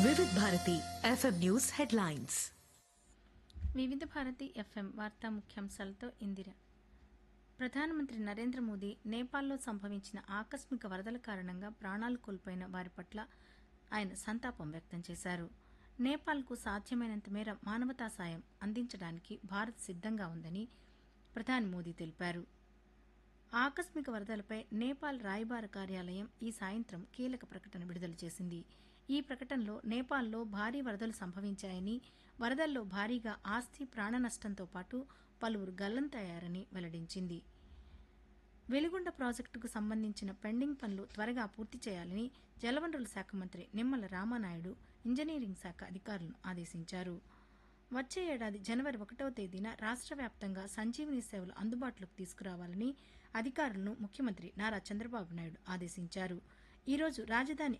వివిధ Bharati FM news headlines వివిధ Bharati FM వార్తా ముఖ్యాంశాలతో ఇందిర ప్రధానమంత్రి నరేంద్ర మోదీ నేపాల్లో సంభవించిన ఆకస్మిక వరదల కారణంగా ప్రాణాలు కోల్పోయిన వారి పట్ల ఆయన సంతాపం వ్యక్తం చేశారు నేపాల్కు సాధ్యమైనంత మేర మానవతా సాయం అందించడానికి భారత్ సిద్ధంగా ఉందని ప్రధాని మోదీ తెలిపారు ఆకస్మిక వరదలపై నేపాల్ రాయబార కార్యాలయం ఈ సాయంత్రం కీలక ప్రకటన విడుదల చేసింది ఈ ప్రకటనలో నేపాల్లో భారీ వరదలు సంభవించాయని వరదల్లో భారీగా ఆస్తి ప్రాణ నష్టంతో పాటు పలువురు గల్లంతయ్యారని వెల్లడించింది వెలిగొండ ప్రాజెక్టుకు సంబంధించిన పెండింగ్ పనులు త్వరగా పూర్తి చేయాలని జలవనరుల శాఖ మంత్రి నిమ్మల రామానాయుడు ఇంజనీరింగ్ శాఖ అధికారులను ఆదేశించారు వచ్చే ఏడాది జనవరి ఒకటవ తేదీన రాష్ట్ర వ్యాప్తంగా సంజీవిని సేవలు అందుబాటులోకి తీసుకురావాలని అధికారులను ముఖ్యమంత్రి నారా చంద్రబాబు నాయుడు ఆదేశించారు ఈ రోజు రాజధాని